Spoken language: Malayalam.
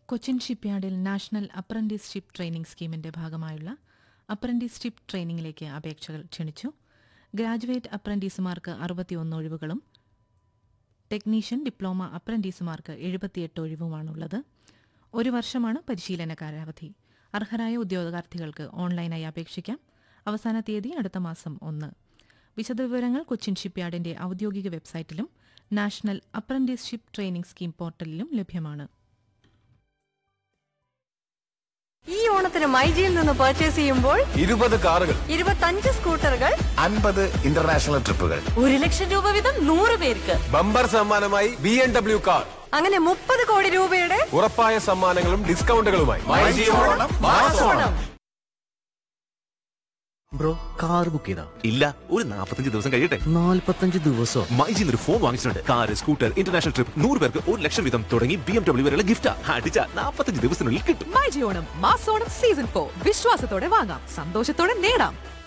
കൊച്ചിൻ ഷിപ്പ്യാർഡിൽ നാഷണൽ അപ്രന്റീസ്ഷിപ്പ് ട്രെയിനിംഗ് സ്കീമിന്റെ ഭാഗമായുള്ള അപ്രന്റീസ്ഷിപ്പ് ട്രെയിനിംഗിലേക്ക് അപേക്ഷകൾ ക്ഷണിച്ചു ഗ്രാജുവേറ്റ് അപ്രന്റീസുമാർക്ക് അറുപത്തിയൊന്ന് ഒഴിവുകളും ടെക്നീഷ്യൻ ഡിപ്ലോമ അപ്രന്റീസുമാർക്ക് എഴുപത്തിയെട്ട് ഒഴിവുമാണുള്ളത് ഒരു വർഷമാണ് പരിശീലന കാലാവധി അർഹരായ ഉദ്യോഗാർത്ഥികൾക്ക് ഓൺലൈനായി അപേക്ഷിക്കാം അവസാന തീയതി അടുത്ത മാസം ഒന്ന് വിശദവിവരങ്ങൾ കൊച്ചിൻ ഷിപ്പ്യാർഡിന്റെ ഔദ്യോഗിക വെബ്സൈറ്റിലും നാഷണൽ അപ്രന്റീസ്ഷിപ്പ് ട്രെയിനിംഗ് സ്കീം പോർട്ടലിലും ലഭ്യമാണ് ഈ ഓണത്തിന് മൈജിയിൽ നിന്ന് പർച്ചേസ് ചെയ്യുമ്പോൾ ഇരുപത് കാറുകൾ ഇരുപത്തഞ്ച് സ്കൂട്ടറുകൾ അൻപത് ഇന്റർനാഷണൽ ട്രിപ്പുകൾ ഒരു ലക്ഷം രൂപ വീതം നൂറ് പേർക്ക് ബമ്പർ സമ്മാനമായി ബി എം ഡബ്ല്യു കാർ അങ്ങനെ മുപ്പത് കോടി രൂപയുടെ ഉറപ്പായ സമ്മാനങ്ങളും ഡിസ്കൗണ്ടുകളുമായി ഓണം ബ്രോ കാർ ബുക്ക് ചെയ്താ ഇല്ല ഒരു നാൽപ്പത്തഞ്ച് ദിവസം കഴിയട്ടെ നാല്പത്തഞ്ച് ദിവസോ മൈജിൽ ഒരു ഫോൺ വാങ്ങിച്ചിട്ടുണ്ട് കാർ സ്കൂട്ടർ ഇന്റർനാഷണൽ ട്രിപ്പ് നൂറ് പേർക്ക് ഒരു ലക്ഷം വീതം തുടങ്ങി ബി എം ഡബ്ല്യൂ വരെയുള്ള ഗിഫ്റ്റ് അടിച്ച നാൽപ്പത്തഞ്ച് ദിവസത്തിനുള്ളിൽ കിട്ടും മൈജി ഓണം മാസോണം സീസൺ ഫോർ വിശ്വാസത്തോടെ വാങ്ങാം സന്തോഷത്തോടെ നേടാം